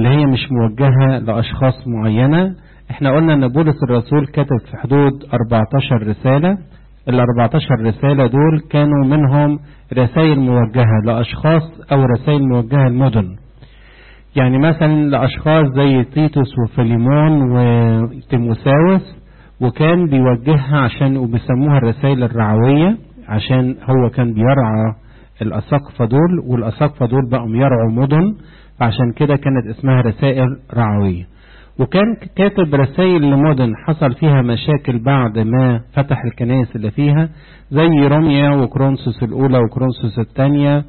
هي مش موجهة لأشخاص معينة احنا قلنا ان بولس الرسول كتب في حدود 14 رسالة ال 14 رسالة دول كانوا منهم رسائل موجهة لأشخاص أو رسائل موجهة لمدن يعني مثلا لأشخاص زي تيتوس وفيليمون وتيموساوس وكان بيوجهها عشان وبيسموها الرسائل الرعوية عشان هو كان بيرعى الأساقفة دول والأساقفة دول بقوا يرعوا مدن فعشان كده كانت اسمها رسائل رعوية وكان كاتب رسائل لمدن حصل فيها مشاكل بعد ما فتح الكنائس اللي فيها زي روميا وكرونسوس الأولى وكرونسوس الثانية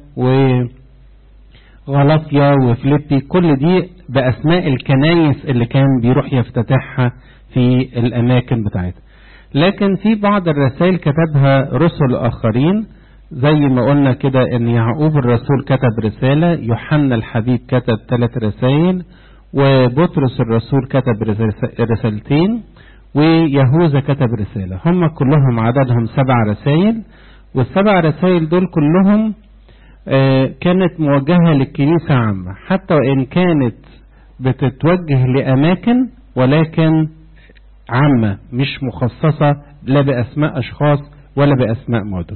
وغلاطيا وفليبي كل دي بأسماء الكنائس اللي كان بيروح يفتتحها في الأماكن بتاعتها لكن في بعض الرسائل كتبها رسل آخرين زي ما قلنا كده ان يعقوب الرسول كتب رسالة يوحنا الحبيب كتب ثلاث رسائل وبطرس الرسول كتب رسالتين ويهوذا كتب رسالة هم كلهم عددهم سبع رسائل والسبع رسائل دول كلهم كانت موجهة للكنيسة عامة حتى وإن كانت بتتوجه لأماكن ولكن عامة مش مخصصة لا بأسماء أشخاص ولا بأسماء مدن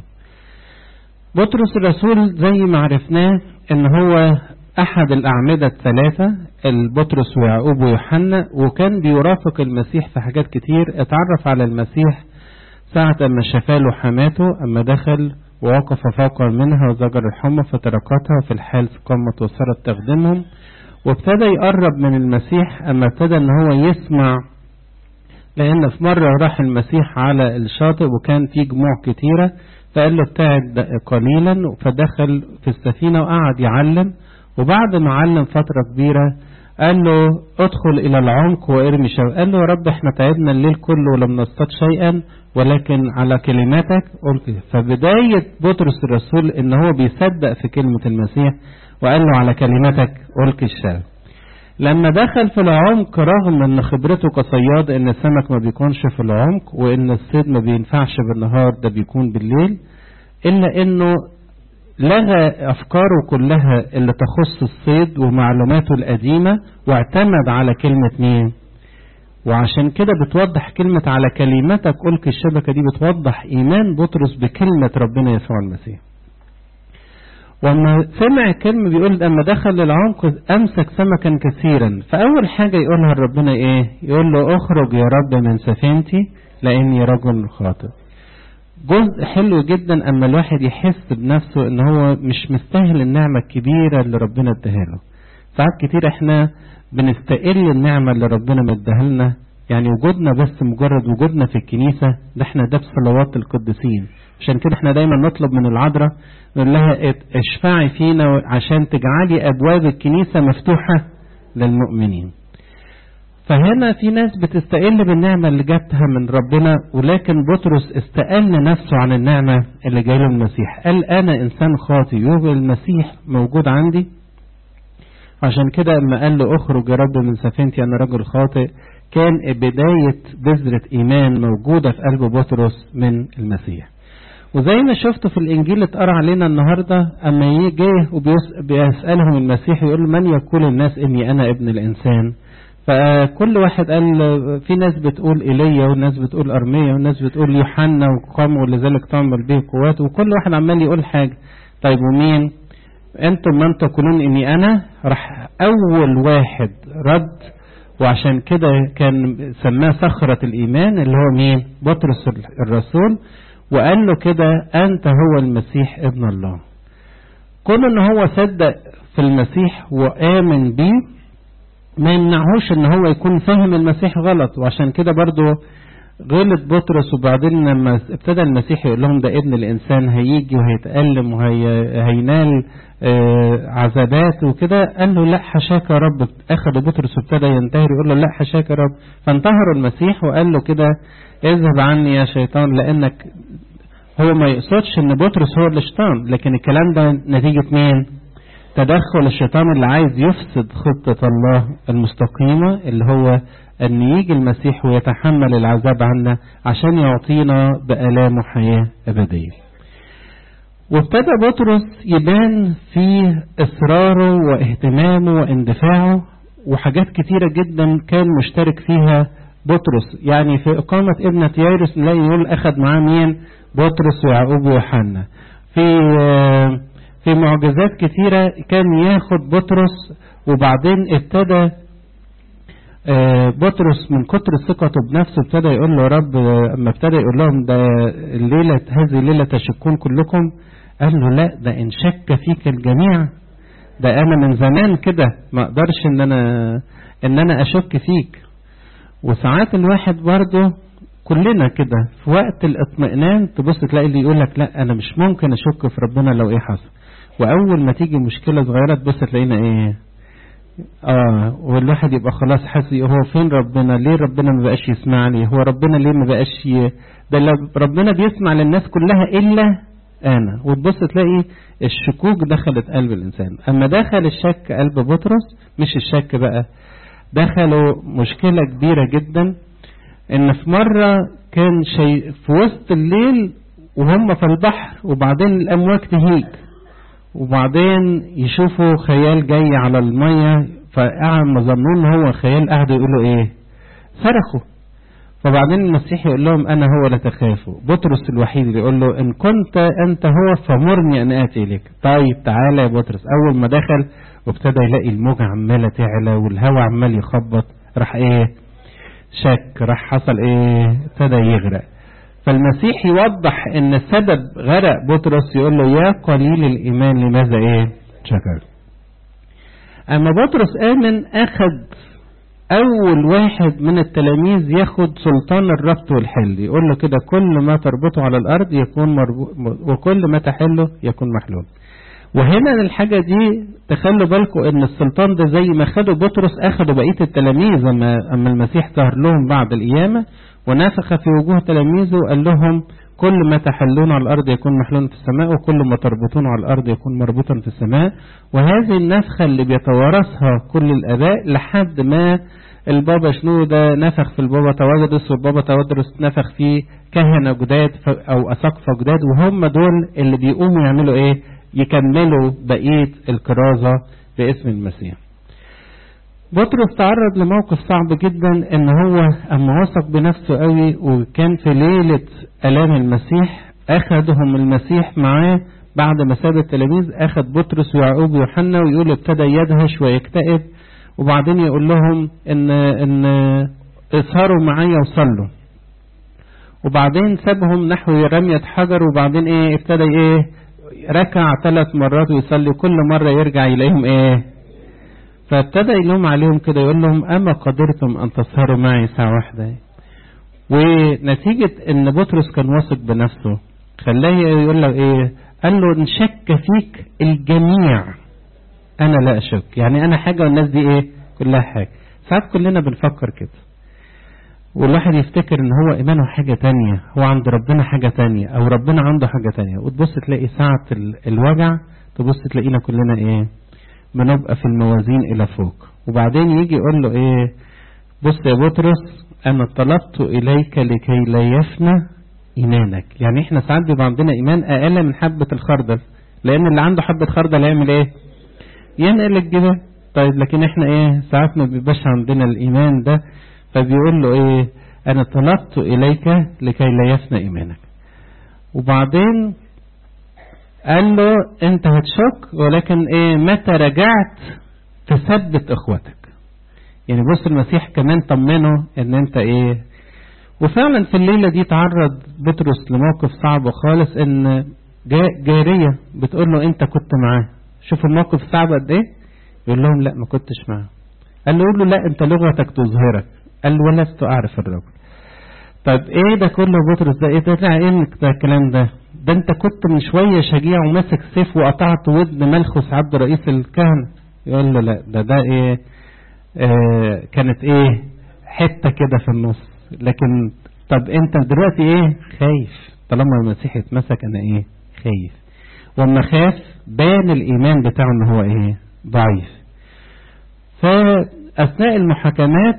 بطرس الرسول زي ما عرفناه ان هو احد الاعمدة الثلاثة البطرس ويعقوب ويوحنا وكان بيرافق المسيح في حاجات كتير اتعرف على المسيح ساعة اما شفاله حماته اما دخل ووقف فوق منها وزجر الحمى فتركتها في الحال قامت وصارت تخدمهم وابتدى يقرب من المسيح اما ابتدى ان هو يسمع لان في مرة راح المسيح على الشاطئ وكان في جموع كتيرة فقال له ابتعد قليلا فدخل في السفينة وقعد يعلم وبعد ما علم فترة كبيرة قال له ادخل الى العمق وارمي شو قال له يا رب احنا تعبنا الليل كله ولم نصطاد شيئا ولكن على كلماتك قلت فبداية بطرس الرسول ان هو بيصدق في كلمة المسيح وقال له على كلماتك ألقي الشبك لما دخل في العمق رغم ان خبرته كصياد ان السمك ما بيكونش في العمق وان الصيد ما بينفعش بالنهار ده بيكون بالليل الا انه لغى افكاره كلها اللي تخص الصيد ومعلوماته القديمة واعتمد على كلمة مين وعشان كده بتوضح كلمة على كلمتك ألقي الشبكة دي بتوضح إيمان بطرس بكلمة ربنا يسوع المسيح وما سمع كلمة بيقول لما دخل للعمق أمسك سمكا كثيرا فأول حاجة يقولها ربنا إيه يقول له أخرج يا رب من سفينتي لأني رجل خاطئ جزء حلو جدا أما الواحد يحس بنفسه إن هو مش مستاهل النعمة الكبيرة اللي ربنا اداها له ساعات كتير احنا بنستقل النعمة اللي ربنا مديها لنا يعني وجودنا بس مجرد وجودنا في الكنيسة ده احنا ده بصلوات القديسين عشان كده احنا دايما نطلب من العذراء نقول لها اشفعي فينا عشان تجعلي ابواب الكنيسة مفتوحة للمؤمنين فهنا في ناس بتستقل بالنعمة اللي جاتها من ربنا ولكن بطرس استقل نفسه عن النعمة اللي جايله المسيح قال انا انسان خاطي يوجد المسيح موجود عندي عشان كده اما قال له اخرج يا رب من سفينتي انا رجل خاطئ كان بداية بذرة ايمان موجودة في قلب بطرس من المسيح وزي ما شفت في الانجيل اتقرا علينا النهارده اما يجي وبيسالهم المسيح يقول من يقول الناس اني انا ابن الانسان فكل واحد قال في ناس بتقول ايليا وناس بتقول ارميا وناس بتقول يوحنا وقام ولذلك تعمل به قوات وكل واحد عمال يقول حاجه طيب ومين انتم من تقولون اني انا راح اول واحد رد وعشان كده كان سماه صخرة الإيمان اللي هو مين بطرس الرسول وقال له كده أنت هو المسيح ابن الله كون ان هو صدق في المسيح وآمن بيه ما يمنعهوش ان هو يكون فاهم المسيح غلط وعشان كده برضو غلط بطرس وبعدين لما ابتدى المسيح يقول لهم ده ابن الانسان هيجي وهيتألم وهينال عذابات وكده قال له لا حشاك يا رب اخذ بطرس وابتدى ينتهر يقول له لا حشاك يا رب فانتهر المسيح وقال له كده اذهب عني يا شيطان لانك هو ما يقصدش ان بطرس هو الشيطان لكن الكلام ده نتيجة مين تدخل الشيطان اللي عايز يفسد خطة الله المستقيمة اللي هو ان يجي المسيح ويتحمل العذاب عنا عشان يعطينا بآلامه حياة أبدية وابتدى بطرس يبان في إصراره واهتمامه واندفاعه وحاجات كتيرة جدا كان مشترك فيها بطرس يعني في إقامة ابنة يايرس نلاقي يقول أخذ معاه مين بطرس ويعقوب ويوحنا في في معجزات كتيرة كان ياخد بطرس وبعدين ابتدى بطرس من كتر ثقته بنفسه ابتدى يقول له يا رب اما ابتدى يقول لهم ده الليلة هذه الليلة تشكون كلكم قال له لا ده ان شك فيك الجميع ده انا من زمان كده ما اقدرش ان انا ان انا اشك فيك وساعات الواحد برضه كلنا كده في وقت الاطمئنان تبص تلاقي اللي يقول لك لا انا مش ممكن اشك في ربنا لو ايه حصل واول ما تيجي مشكله صغيره تبص تلاقينا ايه اه والواحد يبقى خلاص حاسس هو فين ربنا ليه ربنا ما بقاش يسمعني هو ربنا ليه ما بقاش ي... ده ربنا بيسمع للناس كلها الا انا وتبص تلاقي الشكوك دخلت قلب الانسان اما دخل الشك قلب بطرس مش الشك بقى دخلوا مشكله كبيره جدا ان في مره كان شيء في وسط الليل وهم في البحر وبعدين الامواج تهيج وبعدين يشوفوا خيال جاي على المية فقعد ما ظنوا ان هو خيال قعدوا يقولوا ايه صرخوا فبعدين المسيح يقول لهم انا هو لا تخافوا بطرس الوحيد اللي يقول له ان كنت انت هو فمرني ان اتي اليك طيب تعالى يا بطرس اول ما دخل وابتدى يلاقي الموجة عمالة تعلى والهواء عمال يخبط راح ايه شك راح حصل ايه ابتدى يغرق فالمسيح يوضح ان سبب غرق بطرس يقول له يا قليل الايمان لماذا ايه شكر اما بطرس امن اخذ اول واحد من التلاميذ ياخد سلطان الربط والحل يقول له كده كل ما تربطه على الارض يكون مربوط وكل ما تحله يكون محلول وهنا الحاجة دي تخلوا بالكم ان السلطان ده زي ما خدوا بطرس اخدوا بقية التلاميذ اما, أما المسيح ظهر لهم بعد القيامة ونفخ في وجوه تلاميذه وقال لهم كل ما تحلون على الأرض يكون محلول في السماء وكل ما تربطون على الأرض يكون مربوطا في السماء وهذه النفخة اللي بيتوارثها كل الآباء لحد ما البابا شنودة نفخ في البابا توادرس والبابا توادرس نفخ في كهنة جداد أو أساقفة جداد وهم دول اللي بيقوموا يعملوا إيه يكملوا بقية الكرازة باسم المسيح بطرس تعرض لموقف صعب جدا ان هو اما وثق بنفسه قوي وكان في ليلة الام المسيح اخذهم المسيح معاه بعد ما ساب التلاميذ اخذ بطرس ويعقوب ويوحنا ويقول ابتدى يدهش ويكتئب وبعدين يقول لهم ان ان اسهروا معايا وصلوا وبعدين سابهم نحو رمية حجر وبعدين ايه ابتدى ايه ركع ثلاث مرات ويصلي كل مرة يرجع يلاقيهم ايه فابتدى يلوم عليهم كده يقول لهم أما قدرتم أن تسهروا معي ساعة واحدة ونتيجة أن بطرس كان واثق بنفسه خلاه يقول له إيه قال له إن شك فيك الجميع أنا لا أشك يعني أنا حاجة والناس دي إيه كلها حاجة ساعات كلنا بنفكر كده والواحد يفتكر ان هو ايمانه حاجة تانية هو عند ربنا حاجة تانية او ربنا عنده حاجة تانية وتبص تلاقي ساعة الوجع تبص تلاقينا كلنا ايه بنبقى في الموازين الى فوق وبعدين يجي يقول له ايه بص يا بطرس انا طلبت اليك لكي لا يفنى ايمانك يعني احنا ساعات بيبقى عندنا ايمان اقل من حبة الخردل لان اللي عنده حبة خردل يعمل ايه ينقل الجبال طيب لكن احنا ايه ساعات ما بيبقاش عندنا الايمان ده فبيقول له ايه انا طلبت اليك لكي لا يفنى ايمانك وبعدين قال له انت هتشك ولكن ايه متى رجعت تثبت اخوتك يعني بص المسيح كمان طمنه ان انت ايه وفعلا في الليلة دي تعرض بطرس لموقف صعب خالص ان جارية بتقول له انت كنت معاه شوف الموقف صعب قد ايه يقول لهم لا ما كنتش معاه قال له يقول له لا انت لغتك تظهرك قال ولست اعرف الرجل طيب ايه ده كله بطرس ده ايه ده ايه ده الكلام ده ده انت كنت من شوية شجيع وماسك سيف وقطعت ودن ملخص عبد رئيس الكهنة يقول له لا ده ده ايه آه كانت ايه حتة كده في النص لكن طب انت دلوقتي ايه خايف طالما المسيح اتمسك انا ايه خايف واما خاف بان الايمان بتاعه ان هو ايه ضعيف فاثناء المحاكمات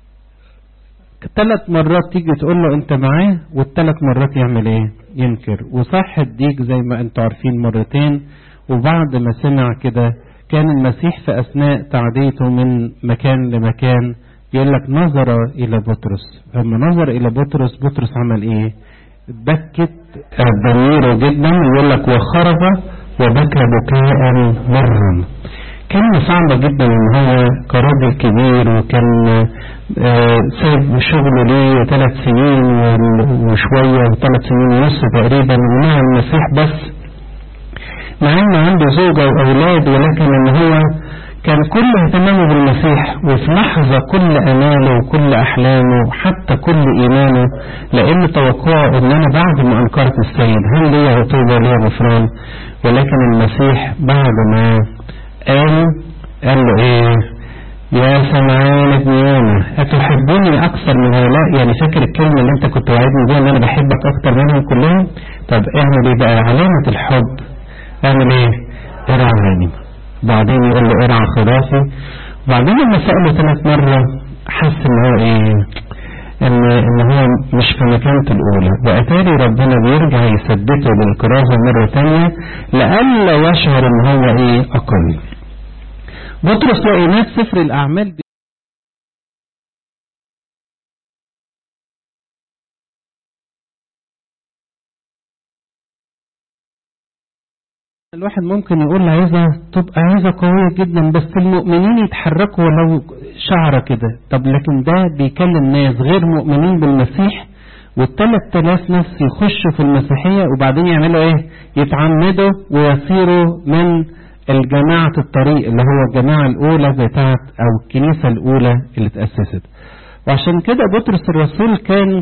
ثلاث مرات تيجي تقول له انت معاه والثلاث مرات يعمل ايه ينكر وصح الديك زي ما انتوا عارفين مرتين وبعد ما سمع كده كان المسيح في أثناء تعديته من مكان لمكان يقول لك نظر إلى بطرس لما نظر إلى بطرس بطرس عمل إيه بكت ضميره جدا يقول لك وخرج وبكى بكاء مرا كلمة صعبة جدا ان هو كراجل كبير وكان سايب شغله ليه ثلاث سنين وشوية ثلاث سنين ونص تقريبا ومع المسيح بس مع انه عنده زوجة واولاد ولكن ان هو كان كل اهتمامه بالمسيح وفي لحظة كل اماله وكل احلامه وحتى كل ايمانه لان توقعه ان انا بعد ما انكرت السيد هل ليا عقوبة ليا غفران ولكن المسيح بعد ما قال قال له ايه يا سمعان ابن يونا أتحبني أكثر من هؤلاء يعني فاكر الكلمة اللي أنت كنت وعدني بيها إن أنا بحبك أكثر منهم كلهم طب اعمل إيه بقى علامة الحب اعمل إيه ارعى غنم بعدين يقول له ارعى خرافي وبعدين لما سأله ثلاث مرة حس إن هو إيه ان ان هو مش في مكانته الاولى واتاري ربنا بيرجع يثبته بالكرازه مره ثانيه لئلا يشعر ان هو ايه اقل بطرس لقيناه في سفر الاعمال الواحد ممكن يقول عايزة تبقى عايزة قوية جدا بس المؤمنين يتحركوا ولو شعرة كده طب لكن ده بيكلم ناس غير مؤمنين بالمسيح والثلاث تلاف نفس يخشوا في المسيحية وبعدين يعملوا ايه يتعمدوا ويصيروا من الجماعة الطريق اللي هو الجماعة الأولى بتاعت أو الكنيسة الأولى اللي تأسست وعشان كده بطرس الرسول كان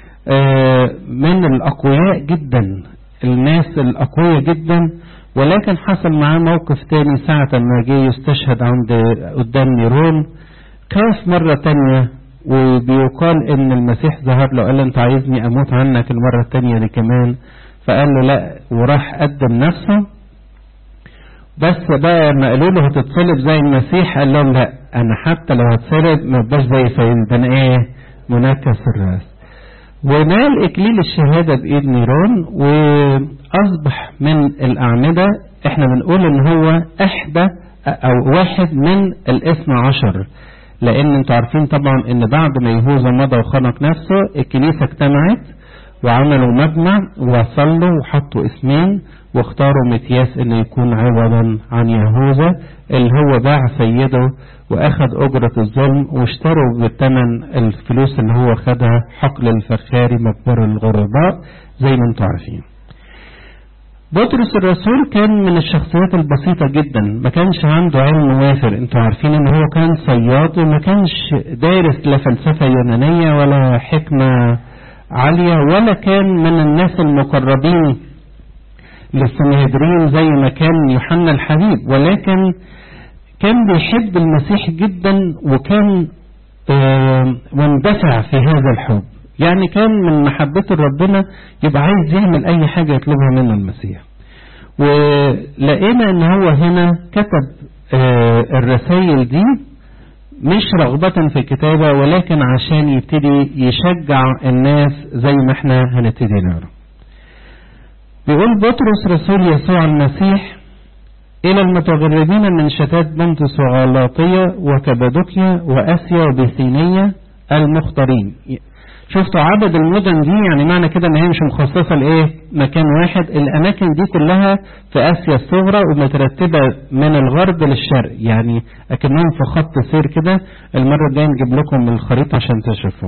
من الأقوياء جدا الناس الأقوياء جدا ولكن حصل معاه موقف تاني ساعة ما جه يستشهد عند قدام نيرون خاف مرة تانية وبيقال ان المسيح ظهر له قال له انت عايزني اموت عنك المرة التانية دي كمان فقال له لا وراح قدم نفسه بس بقى لما قالوا له هتتصلب زي المسيح قال لهم لا انا حتى لو هتصلب ما ابقاش زي سيدنا ده انا ايه منكس الراس ونال إكليل الشهادة بإيد نيرون وأصبح من الأعمدة احنا بنقول ان هو احدى او واحد من الاثنى عشر لان انتوا عارفين طبعا ان بعد ما يهوذا مضى وخنق نفسه الكنيسة اجتمعت وعملوا مجمع وصلوا وحطوا اسمين واختاروا متياس انه يكون عوضا عن يهوذا اللي هو باع سيده واخذ اجرة الظلم واشتروا بالثمن الفلوس اللي هو خدها حقل الفخاري مقبر الغرباء زي ما انتم عارفين بطرس الرسول كان من الشخصيات البسيطة جدا ما كانش عنده علم وافر انتوا عارفين ان هو كان صياد وما كانش دارس لا فلسفة يونانية ولا حكمة عالية ولا كان من الناس المقربين للسنهدرين زي ما كان يوحنا الحبيب ولكن كان بيحب المسيح جدا وكان مندفع في هذا الحب يعني كان من محبته لربنا يبقى عايز يعمل اي حاجة يطلبها منه المسيح ولقينا ان هو هنا كتب الرسائل دي مش رغبة في الكتابة ولكن عشان يبتدي يشجع الناس زي ما احنا هنبتدي نقرا بيقول بطرس رسول يسوع المسيح إلى المتغربين من شتات بنطس وغلاطية وكبادوكيا وآسيا وبيثينية المختارين شفتوا عدد المدن دي يعني معنى كده ان هي مش مخصصة لايه مكان واحد الاماكن دي كلها في اسيا الصغرى ومترتبة من الغرب للشرق يعني اكنهم في خط سير كده المرة الجاية نجيب لكم الخريطة عشان تشوفوا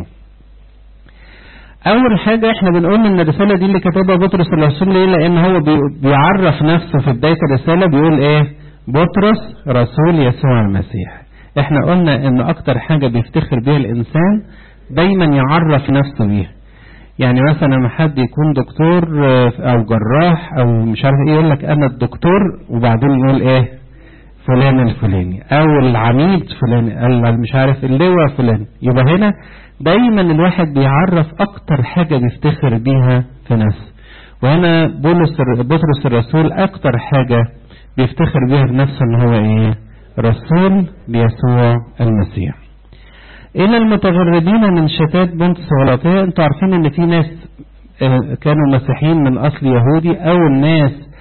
اول حاجة احنا بنقول ان الرسالة دي اللي كتبها بطرس الرسول ليه لان هو بيعرف نفسه في بداية الرسالة بيقول ايه بطرس رسول يسوع المسيح احنا قلنا ان اكتر حاجة بيفتخر بيها الانسان دايما يعرف نفسه بيها يعني مثلا لما حد يكون دكتور او جراح او مش عارف ايه يقول لك انا الدكتور وبعدين يقول ايه فلان الفلاني او العميد فلان مش عارف اللواء فلان يبقى هنا دايما الواحد بيعرف اكتر حاجة بيفتخر بيها في نفسه وهنا بولس بطرس الرسول اكتر حاجة بيفتخر بيها بنفسه ان هو ايه رسول بيسوع المسيح الى المتغربين من شتات بنت سغلاطية انتوا عارفين ان في ناس كانوا مسيحيين من اصل يهودي او الناس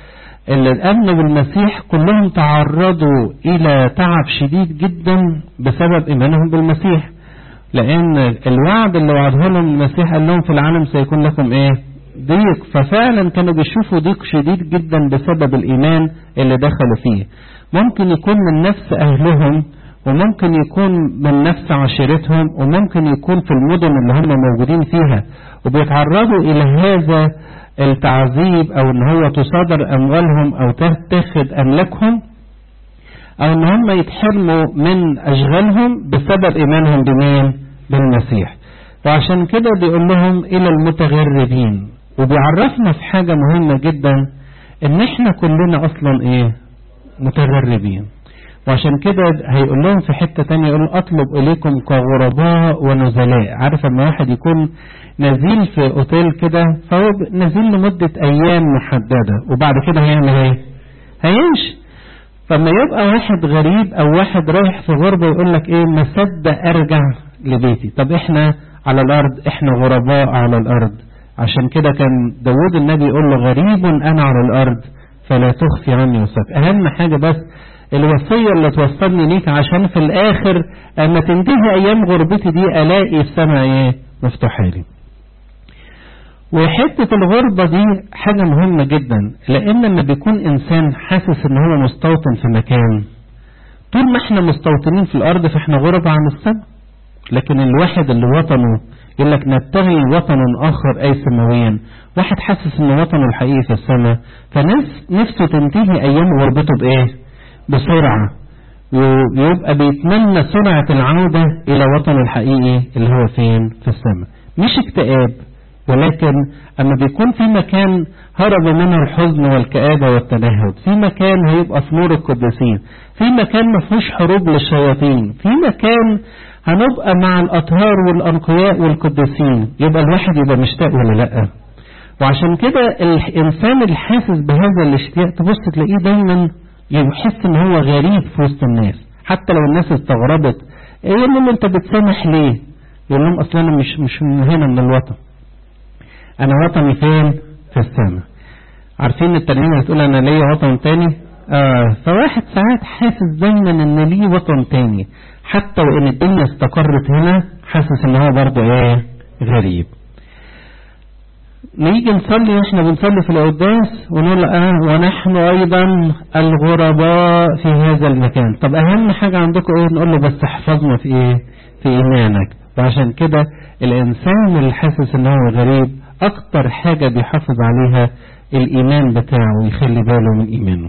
اللي آمنوا بالمسيح كلهم تعرضوا إلى تعب شديد جدا بسبب إيمانهم بالمسيح لأن الوعد اللي وعده لهم المسيح قال لهم في العالم سيكون لكم إيه؟ ضيق ففعلا كانوا بيشوفوا ضيق شديد جدا بسبب الإيمان اللي دخلوا فيه ممكن يكون من نفس أهلهم وممكن يكون من نفس عشيرتهم وممكن يكون في المدن اللي هم موجودين فيها وبيتعرضوا إلى هذا التعذيب أو إن هو تصادر أموالهم أو تتخذ أملاكهم أو إن هم يتحرموا من أشغالهم بسبب إيمانهم بمين؟ بالمسيح وعشان كده بيقول لهم إلى المتغربين وبيعرفنا في حاجة مهمة جدا إن إحنا كلنا أصلا إيه؟ متغربين وعشان كده هيقول لهم في حتة تانية يقول أطلب إليكم كغرباء ونزلاء عارف لما واحد يكون نزيل في أوتيل كده فهو نزيل لمدة أيام محددة وبعد كده هيعمل إيه؟ هيمشي فما يبقى واحد غريب أو واحد رايح في غربة يقول لك إيه ما صدق أرجع لبيتي طب إحنا على الأرض إحنا غرباء على الأرض عشان كده كان داود النبي يقول له غريب أنا على الأرض فلا تخفي عني وصف أهم حاجة بس الوصية اللي توصلني ليك عشان في الآخر أما تنتهي أيام غربتي دي ألاقي السماء إيه مفتوحة لي وحتة الغربة دي حاجة مهمة جدا لأن لما بيكون إنسان حاسس إن هو مستوطن في مكان طول ما إحنا مستوطنين في الأرض فإحنا غربة عن السماء لكن الواحد اللي وطنه يقول لك نبتغي وطنا آخر أي سماويا واحد حاسس إن وطنه الحقيقي في السماء فنفسه تنتهي أيام غربته بإيه؟ بسرعة ويبقى بيتمنى سرعة العودة إلى وطنه الحقيقي اللي هو فين؟ في السماء مش اكتئاب ولكن أما بيكون في مكان هرب منه الحزن والكآبة والتنهد في مكان هيبقى في نور القديسين في مكان ما فيهوش حروب للشياطين في مكان هنبقى مع الأطهار والأنقياء والقديسين يبقى الواحد يبقى مشتاق ولا لأ وعشان كده الإنسان اللي حاسس بهذا الاشتياق تبص تلاقيه دايما يحس ان هو غريب في وسط الناس حتى لو الناس استغربت ايه يقول انت بتسامح ليه يقول لهم اصلا انا مش مش من هنا من الوطن انا وطني فين في السماء عارفين الترنيمه بتقول انا ليا وطن تاني آه فواحد ساعات حاسس دايما ان ليه وطن تاني حتى وان الدنيا استقرت هنا حاسس ان هو برضه ايه غريب نيجي نصلي احنا بنصلي في القداس ونقول اه ونحن ايضا الغرباء في هذا المكان طب اهم حاجة عندكم ايه نقول له بس احفظنا في ايه في ايمانك وعشان كده الانسان اللي حاسس ان هو غريب اكتر حاجة بيحافظ عليها الايمان بتاعه ويخلي باله من ايمانه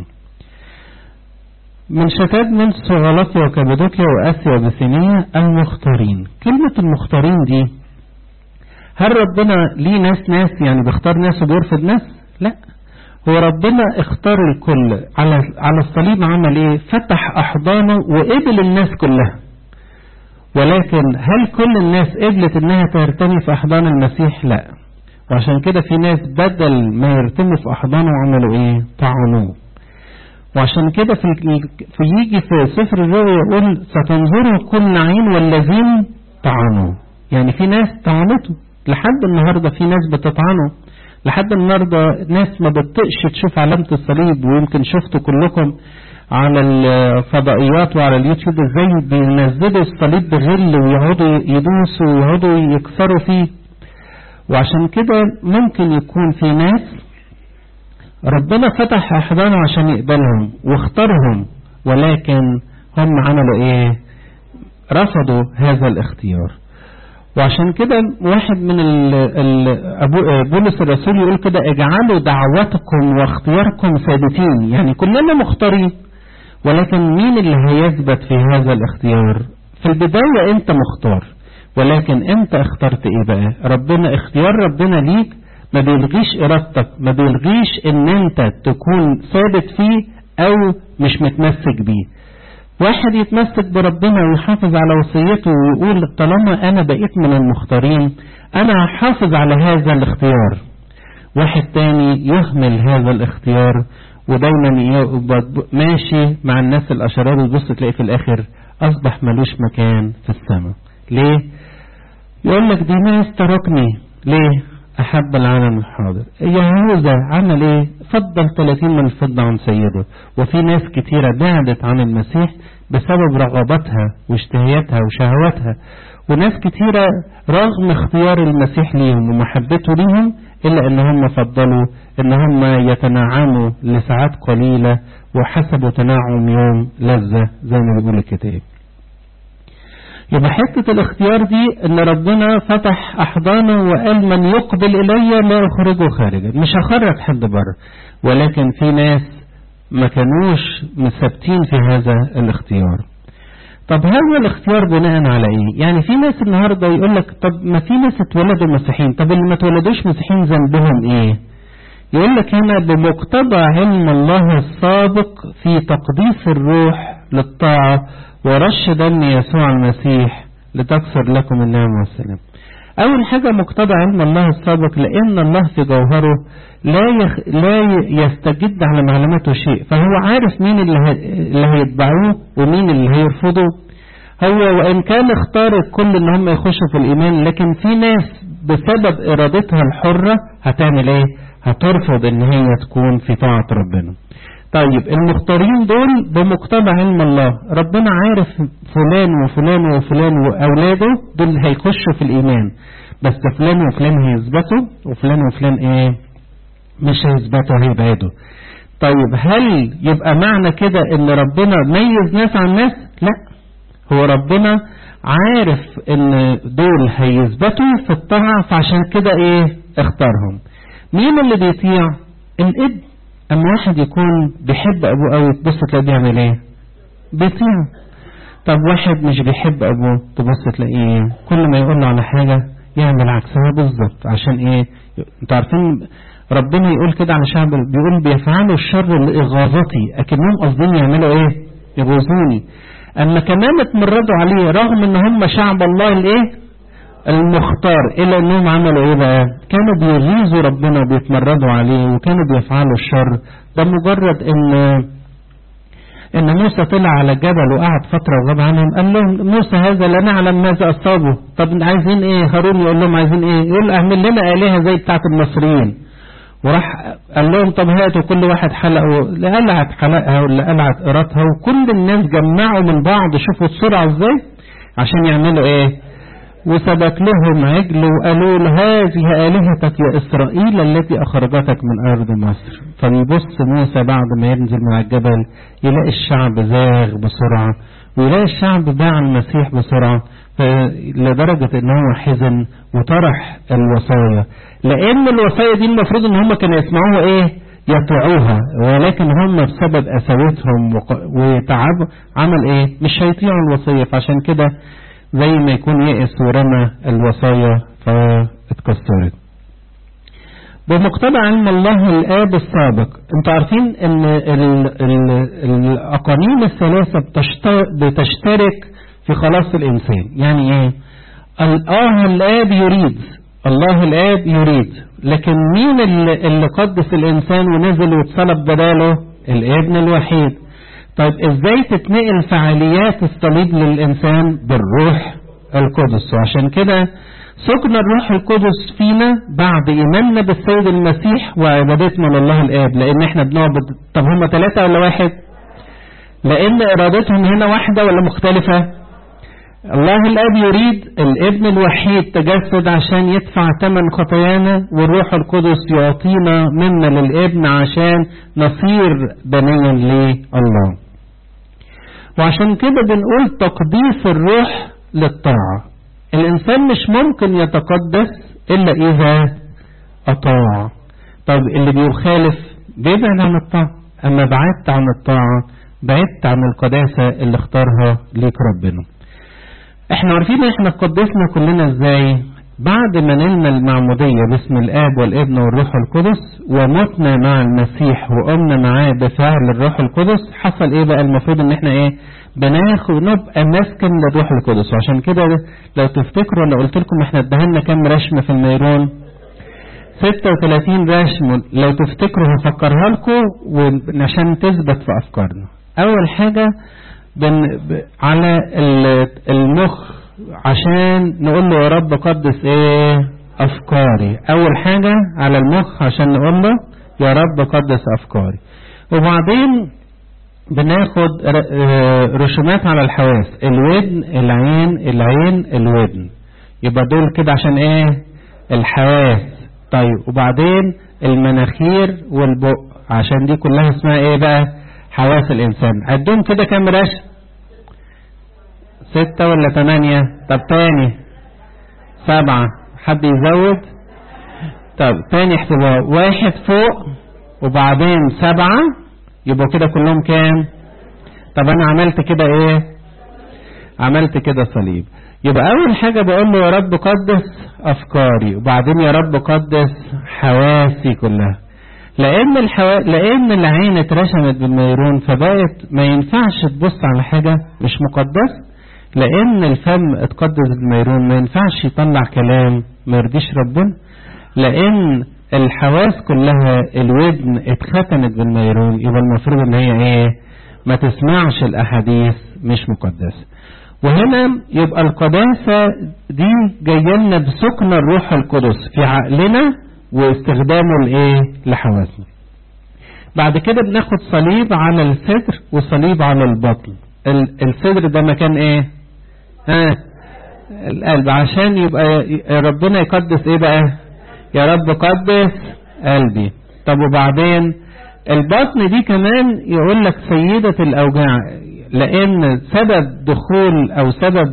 من شتات من غلطيا وكابادوكيا واسيا وبثينية المختارين كلمة المختارين دي هل ربنا ليه ناس ناس يعني بيختار ناس وبيرفض ناس لا هو ربنا اختار الكل على على الصليب عمل ايه فتح احضانه وقبل الناس كلها ولكن هل كل الناس قبلت انها ترتمي في احضان المسيح لا وعشان كده في ناس بدل ما يرتموا في احضانه عملوا ايه طعنوه وعشان كده في, في يجي في سفر الرؤيا يقول ستنظروا كل عين والذين طعنوا يعني في ناس طعنته لحد النهاردة في ناس بتطعنه لحد النهاردة ناس ما بتطقش تشوف علامة الصليب ويمكن شفتوا كلكم على الفضائيات وعلى اليوتيوب ازاي بينزلوا الصليب بغل ويقعدوا يدوسوا ويقعدوا يكسروا فيه وعشان كده ممكن يكون في ناس ربنا فتح احضانه عشان يقبلهم واختارهم ولكن هم عملوا ايه رفضوا هذا الاختيار وعشان كده واحد من ال ال بولس الرسول يقول كده اجعلوا دعوتكم واختياركم ثابتين يعني كلنا مختارين ولكن مين اللي هيثبت في هذا الاختيار في البداية انت مختار ولكن انت اخترت ايه بقى ربنا اختيار ربنا ليك ما بيلغيش ارادتك ما بيلغيش ان انت تكون ثابت فيه او مش متمسك بيه واحد يتمسك بربنا ويحافظ على وصيته ويقول طالما انا بقيت من المختارين انا هحافظ على هذا الاختيار واحد تاني يهمل هذا الاختيار ودايما يبقى ماشي مع الناس الاشرار وتبص تلاقي في الاخر اصبح ملوش مكان في السماء ليه يقول لك دي ناس تركني ليه أحب العالم الحاضر يهوذا عمل إيه فضل 30 من الفضة عن سيده وفي ناس كتيرة بعدت عن المسيح بسبب رغبتها واشتهيتها وشهواتها وناس كتيرة رغم اختيار المسيح ليهم ومحبته ليهم إلا إن هم فضلوا إن هم يتنعموا لساعات قليلة وحسبوا تنعم يوم لذة زي ما بيقول الكتاب يبقى حتة الاختيار دي ان ربنا فتح احضانه وقال من يقبل الي لا اخرجه خارجا مش هخرج حد بره ولكن في ناس ما كانوش مثبتين في هذا الاختيار طب هذا الاختيار بناء على ايه يعني في ناس النهاردة يقول لك طب ما في ناس اتولدوا مسيحيين طب اللي ما اتولدوش مسيحيين ذنبهم ايه يقول لك هنا بمقتضى علم الله السابق في تقديس الروح للطاعة ورش دم يسوع المسيح لتكسر لكم النعم والسلام أول حاجة مقتضى علم الله السابق لأن الله في جوهره لا يخ... لا يستجد على معلوماته شيء فهو عارف مين اللي, ه... اللي هيتبعوه ومين اللي هيرفضوا هو وإن كان اختار الكل إن هم يخشوا في الإيمان لكن في ناس بسبب إرادتها الحرة هتعمل إيه؟ هترفض إن هي تكون في طاعة ربنا. طيب المختارين دول بمقتضى علم الله ربنا عارف فلان وفلان وفلان وأولاده دول هيخشوا في الإيمان بس فلان وفلان هيثبتوا وفلان وفلان إيه مش هيثبتوا هيبعدوا طيب هل يبقى معنى كده ان ربنا ميز ناس عن ناس لا هو ربنا عارف ان دول هيثبتوا في الطاعة فعشان كده ايه اختارهم مين اللي بيطيع الابن اما واحد يكون بيحب ابوه قوي تبص تلاقيه بيعمل ايه بيطيع طب واحد مش بيحب ابوه تبص تلاقيه كل ما يقول له على حاجة يعمل عكسها بالظبط عشان ايه انتوا عارفين ربنا يقول كده على شعب بيقول بيفعلوا الشر لإغاظتي أكنهم قاصدين يعملوا إيه يغوظوني أما كمان اتمردوا عليه رغم إن هم شعب الله الإيه المختار إلا إنهم عملوا إيه بقى كانوا بيغيظوا ربنا وبيتمردوا عليه وكانوا بيفعلوا الشر ده مجرد إن إن موسى طلع على الجبل وقعد فترة وغاب عنهم قال لهم موسى هذا لا نعلم ماذا أصابه طب عايزين إيه هارون يقول لهم عايزين إيه يقول اعمل لنا آلهة زي بتاعة المصريين وراح قال لهم طب هاتوا كل واحد حلقه اللي قلعت حلقها واللي قلعت قراتها وكل الناس جمعوا من بعض شوفوا السرعة ازاي عشان يعملوا ايه وثبت لهم عجل وقالوا له هذه آلهتك يا إسرائيل التي أخرجتك من أرض مصر فبيبص موسى بعد ما ينزل من الجبل يلاقي الشعب زاغ بسرعة ويلاقي الشعب باع المسيح بسرعة لدرجة ان هو حزن وطرح الوصايا لان الوصايا دي المفروض ان هم كانوا يسمعوها ايه يطيعوها ولكن هم بسبب قساوتهم وتعب عمل ايه مش هيطيعوا الوصية فعشان كده زي ما يكون يئس ورمى الوصايا فاتكسرت بمقتضى علم الله الآب السابق انتوا عارفين ان الأقانيم الثلاثة بتشترك في خلاص الإنسان يعني إيه الله الآب يريد الله الآب يريد لكن مين اللي, اللي قدس الإنسان ونزل واتصلب بداله الابن الوحيد طيب إزاي تتنقل فعاليات الصليب للإنسان بالروح القدس وعشان كده سكن الروح القدس فينا بعد إيماننا بالسيد المسيح وعبادتنا لله الآب لأن احنا بنعبد طب هم ثلاثة ولا واحد لأن إرادتهم هنا واحدة ولا مختلفة الله الاب يريد الابن الوحيد تجسد عشان يدفع ثمن خطايانا والروح القدس يعطينا منا للابن عشان نصير بنيا لله وعشان كده بنقول تقديس الروح للطاعة الانسان مش ممكن يتقدس الا اذا اطاع طب اللي بيخالف بيبعد عن الطاعة اما بعدت عن الطاعة بعدت عن القداسة اللي اختارها ليك ربنا احنا عارفين احنا قدسنا كلنا ازاي بعد ما نلنا المعمودية باسم الاب والابن والروح القدس ومتنا مع المسيح وقمنا معاه بفعل الروح القدس حصل ايه بقى المفروض ان احنا ايه بناخد نبقى مسكن للروح القدس وعشان كده لو تفتكروا انا قلت لكم احنا ادهنا كام رشمة في النيرون 36 رشم لو تفتكروا هفكرها لكم عشان تثبت في افكارنا اول حاجة بن على المخ عشان نقول له يا رب قدس ايه افكاري اول حاجة على المخ عشان نقول له يا رب قدس افكاري وبعدين بناخد رسومات على الحواس الودن العين العين الودن يبقى دول كده عشان ايه الحواس طيب وبعدين المناخير والبق عشان دي كلها اسمها ايه بقى حواس الانسان عدهم كده كام رسم ستة ولا تمانية طب تاني سبعة حد يزود طب تاني احسبها واحد فوق وبعدين سبعة يبقوا كده كلهم كام طب انا عملت كده ايه عملت كده صليب يبقى اول حاجة بقول له يا رب قدس افكاري وبعدين يا رب قدس حواسي كلها لان الحوا... لان العين اترسمت بالنيرون فبقت ما ينفعش تبص على حاجة مش مقدسة لان الفم اتقدس بالنيرون ما ينفعش يطلع كلام ما يرضيش ربنا لان الحواس كلها الودن اتختنت بالنيرون يبقى المفروض ان هي ايه ما تسمعش الاحاديث مش مقدسه وهنا يبقى القداسة دي جاية لنا بسكن الروح القدس في عقلنا واستخدامه لايه لحواسنا بعد كده بناخد صليب على الصدر وصليب على البطن الصدر ده مكان ايه ها القلب عشان يبقى ربنا يقدس ايه بقى يا رب قدس قلبي طب وبعدين البطن دي كمان يقول لك سيدة الأوجاع لأن سبب دخول أو سبب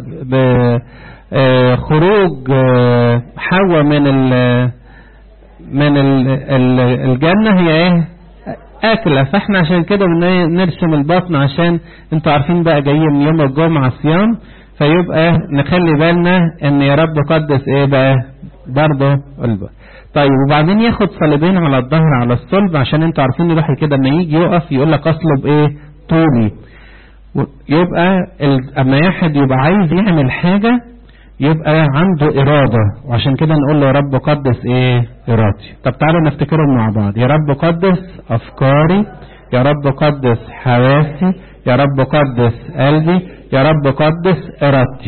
خروج حواء من ال من ال الجنة هي ايه أكلة فاحنا عشان كده بنرسم البطن عشان انتوا عارفين بقى جايين يوم الجمعة صيام فيبقى نخلي بالنا ان يا رب قدس ايه بقى برضه البطن طيب وبعدين ياخد صليبين على الظهر على الصلب عشان انتوا عارفين الواحد كده لما يجي يقف يقول لك اصلب ايه طولي يبقى اما واحد يبقى عايز يعمل حاجة يبقى عنده إرادة وعشان كده نقول له يا رب قدس ايه إرادتي طب تعالوا نفتكرهم مع بعض يا رب قدس أفكاري يا رب قدس حواسي يا رب قدس قلبي يا رب قدس إرادتي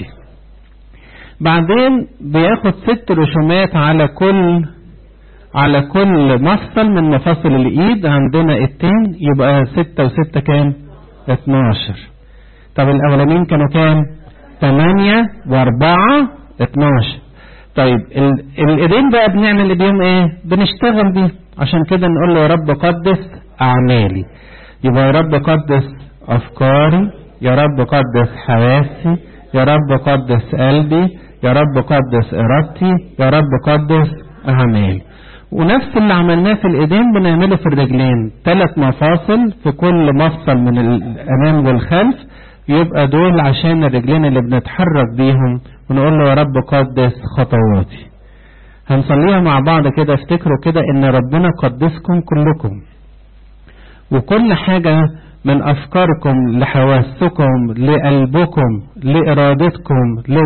بعدين بياخد ست رسومات على كل على كل مفصل من مفاصل الايد عندنا التين يبقى ستة وستة كام اتناشر طب الاولانيين كانوا كام تمانية واربعة اتناشر طيب الايدين بقى بنعمل بيهم ايه بنشتغل بيه عشان كده نقول له يا رب قدس اعمالي يبقى يا رب قدس افكاري يا رب قدس حواسي يا رب قدس قلبي يا رب قدس ارادتي يا رب قدس اعمالي ونفس اللي عملناه في الايدين بنعمله في الرجلين ثلاث مفاصل في كل مفصل من الامام والخلف يبقى دول عشان الرجلين اللي بنتحرك بيهم ونقول له يا رب قدس خطواتي هنصليها مع بعض كده افتكروا كده ان ربنا قدسكم كلكم وكل حاجة من أفكاركم لحواسكم لقلبكم لإرادتكم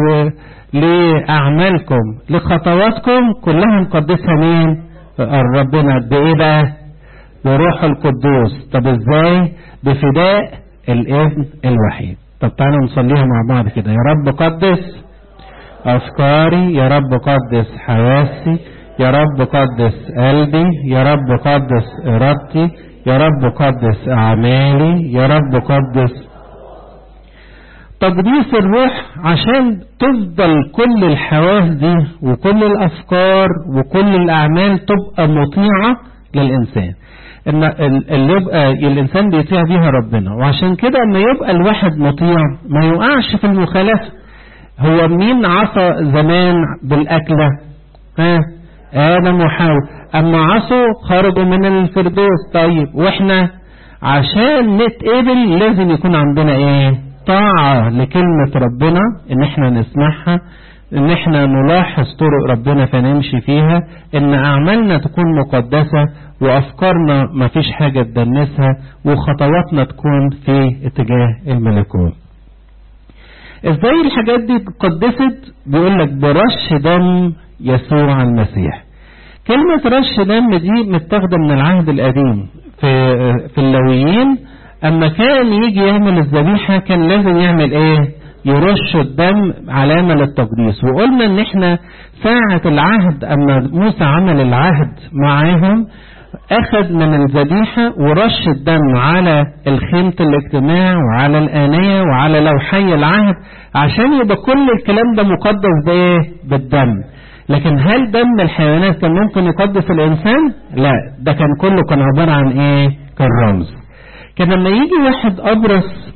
لأعمالكم لخطواتكم كلها نقدسها مين ربنا بإيه بقى بروح القدوس طب ازاي بفداء الابن الوحيد طب تعالوا نصليها مع بعض كده يا رب قدس أفكاري يا رب قدس حواسي يا رب قدس قلبي يا رب قدس إرادتي يا رب قدس أعمالي يا رب قدس تقديس الروح عشان تفضل كل الحواس دي وكل الأفكار وكل الأعمال تبقى مطيعة للإنسان ان اللي يبقى الانسان بيطيع بيها ربنا وعشان كده اما يبقى الواحد مطيع ما يقعش في المخالفه هو مين عصى زمان بالاكله ها ادم وحواء اما عصوا خرجوا من الفردوس طيب واحنا عشان نتقبل لازم يكون عندنا ايه طاعة لكلمة ربنا ان احنا نسمعها ان احنا نلاحظ طرق ربنا فنمشي فيها ان اعمالنا تكون مقدسة وافكارنا ما فيش حاجة تدنسها وخطواتنا تكون في اتجاه الملكوت ازاي الحاجات دي اتقدست بيقول لك برش دم يسوع المسيح كلمة رش دم دي متاخدة من العهد القديم في في اللويين اما كان يجي يعمل الذبيحة كان لازم يعمل ايه يرشوا الدم علامة للتقديس وقلنا ان احنا ساعة العهد اما موسى عمل العهد معاهم اخذ من الذبيحة ورش الدم على الخيمة الاجتماع وعلى الآنية وعلى لوحي العهد عشان يبقى كل الكلام ده مقدس بايه بالدم لكن هل دم الحيوانات كان ممكن يقدس الانسان لا ده كان كله كان عبارة عن ايه كان رمز كان لما يجي واحد ابرص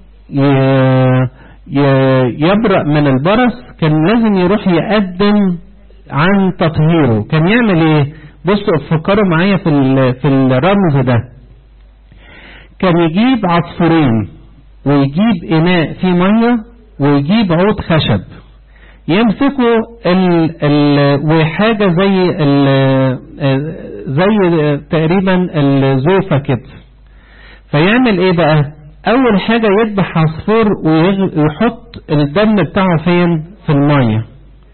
يبرأ من البرص كان لازم يروح يقدم عن تطهيره كان يعمل ايه بصوا فكروا معايا في في الرمز ده كان يجيب عصفورين ويجيب اناء فيه ميه ويجيب عود خشب يمسكوا ال ال وحاجة زي ال زي تقريبا الزوفة كده فيعمل ايه بقى اول حاجة يذبح عصفور ويحط الدم بتاعه فين في المية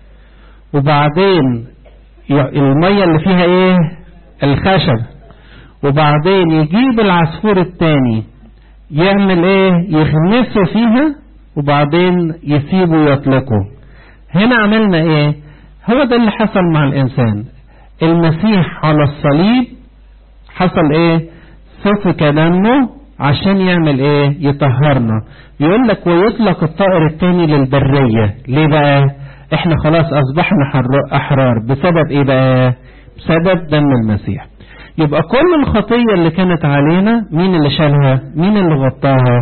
وبعدين المية اللي فيها ايه الخشب وبعدين يجيب العصفور التاني يعمل ايه يغمسه فيها وبعدين يسيبه يطلقه هنا عملنا ايه هو ده اللي حصل مع الانسان المسيح على الصليب حصل ايه سفك دمه عشان يعمل ايه يطهرنا يقول لك ويطلق الطائر التاني للبرية ليه بقى احنا خلاص اصبحنا احرار بسبب ايه بقى بسبب دم المسيح يبقى كل الخطية اللي كانت علينا مين اللي شالها مين اللي غطاها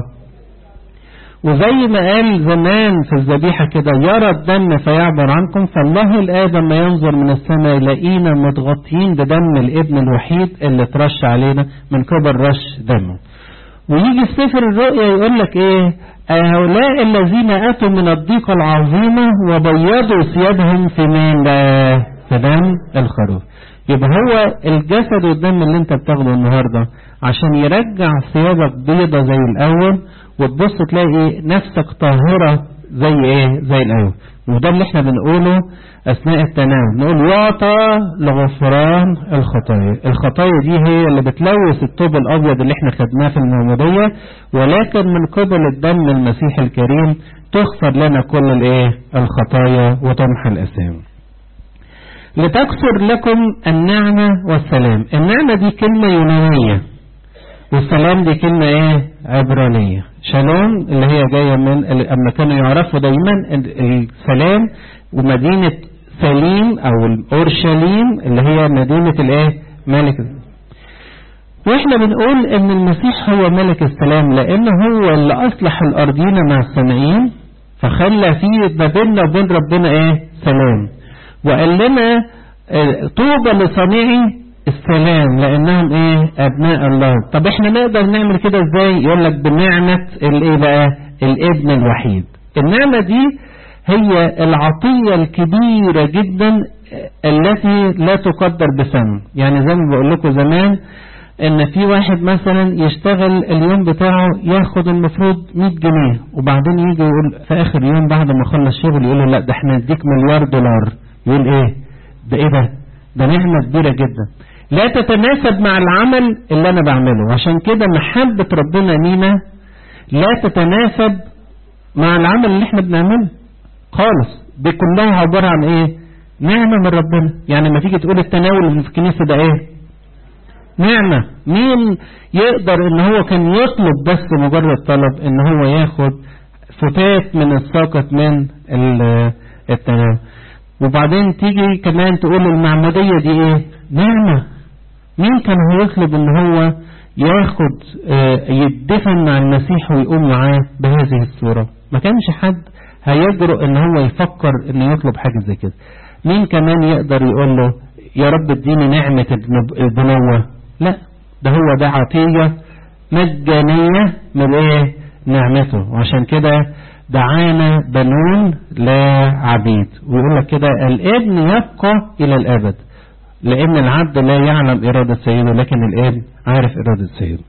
وزي ما قال زمان في الذبيحة كده يرى الدم فيعبر عنكم فالله الآب لما ينظر من السماء يلاقينا متغطيين بدم الابن الوحيد اللي ترش علينا من قبل رش دمه ويجي في سفر الرؤيا يقول لك ايه هؤلاء الذين اتوا من الضيقة العظيمة وبيضوا ثيابهم في مين بقى في دم الخروف يبقى هو الجسد والدم اللي انت بتاخده النهاردة عشان يرجع ثيابك بيضة زي الاول وتبص تلاقي نفسك طاهرة زي ايه زي الاول وده اللي احنا بنقوله اثناء التناول نقول يعطى لغفران الخطايا الخطايا دي هي اللي بتلوث الطوب الابيض اللي احنا خدناه في المعمودية ولكن من قبل الدم المسيح الكريم تغفر لنا كل الايه الخطايا وتمحى الاثام لتكثر لكم النعمة والسلام النعمة دي كلمة يونانية والسلام دي كلمة ايه عبرانية شالوم اللي هي جاية من اما كانوا يعرفوا دايما السلام ومدينة سليم او اورشليم اللي هي مدينة الايه ملك واحنا بنقول ان المسيح هو ملك السلام لانه هو اللي اصلح الارضين مع السمائيين فخلى فيه ما بيننا وبين ربنا ايه سلام وقال لنا طوبى لصنيعي السلام لانهم ايه ابناء الله طب احنا نقدر نعمل كده ازاي يقول لك بنعمة الايه بقى الابن الوحيد النعمة دي هي العطية الكبيرة جدا التي لا تقدر بثمن يعني زي ما بقول لكم زمان ان في واحد مثلا يشتغل اليوم بتاعه ياخد المفروض 100 جنيه وبعدين يجي يقول في اخر يوم بعد ما يخلص شغل يقول له لا ده احنا نديك مليار دولار يقول ايه ده ايه ده ده نعمة كبيرة جدا لا تتناسب مع العمل اللي انا بعمله عشان كده محبة ربنا لينا لا تتناسب مع العمل اللي احنا بنعمله خالص دي كلها عبارة عن ايه نعمة من ربنا يعني ما تيجي تقول التناول اللي في الكنيسة ده ايه نعمة مين يقدر ان هو كان يطلب بس مجرد طلب ان هو ياخد فتات من الساقط من التناول وبعدين تيجي كمان تقول المعمودية دي ايه نعمة مين كان هيطلب ان هو ياخد يدفن مع المسيح ويقوم معاه بهذه الصورة ما كانش حد هيجرؤ ان هو يفكر انه يطلب حاجة زي كده مين كمان يقدر يقول له يا رب اديني نعمة البنوة لا ده هو ده عطية مجانية من ايه نعمته وعشان كده دعانا بنون لا عبيد ويقول لك كده الابن يبقى الى الابد لان العبد لا يعلم ارادة سيده لكن الابن عارف ارادة سيده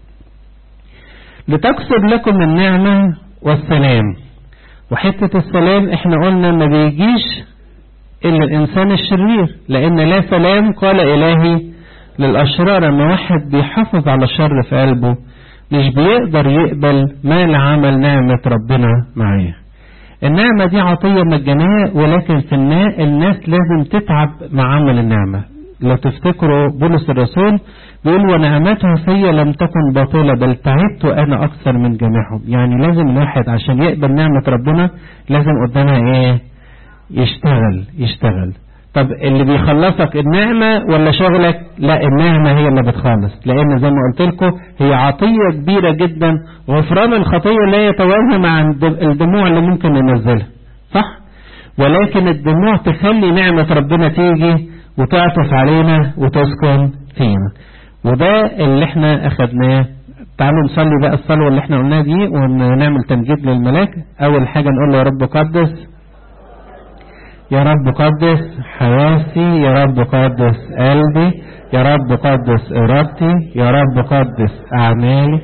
لتكسب لكم النعمة والسلام وحتة السلام احنا قلنا ما بيجيش الا الانسان الشرير لان لا سلام قال الهي للاشرار اما واحد بيحافظ على الشر في قلبه مش بيقدر يقبل ما لعمل نعمة ربنا معاه النعمة دي عطية مجانية ولكن في الناس لازم تتعب مع عمل النعمة لو تفتكروا بولس الرسول بيقول ونعمته في لم تكن باطلة بل تعبت أنا أكثر من جميعهم يعني لازم الواحد عشان يقبل نعمة ربنا لازم قدامها إيه يشتغل يشتغل طب اللي بيخلصك النعمة ولا شغلك لا النعمة هي اللي بتخلص لأن زي ما قلت لكم هي عطية كبيرة جدا غفران الخطية لا يتوازن مع الدموع اللي ممكن ننزلها صح ولكن الدموع تخلي نعمة ربنا تيجي وتعطف علينا وتسكن فينا وده اللي احنا اخدناه تعالوا نصلي بقى الصلوة اللي احنا قلناها دي ونعمل تمجيد للملاك اول حاجة نقول له يا رب قدس يا رب قدس حياتي يا رب قدس قلبي يا رب قدس ارادتي يا رب قدس اعمالي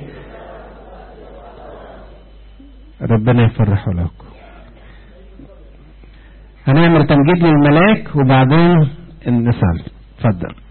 ربنا يفرح لكم هنعمل تمجيد للملاك وبعدين نصلي اتفضل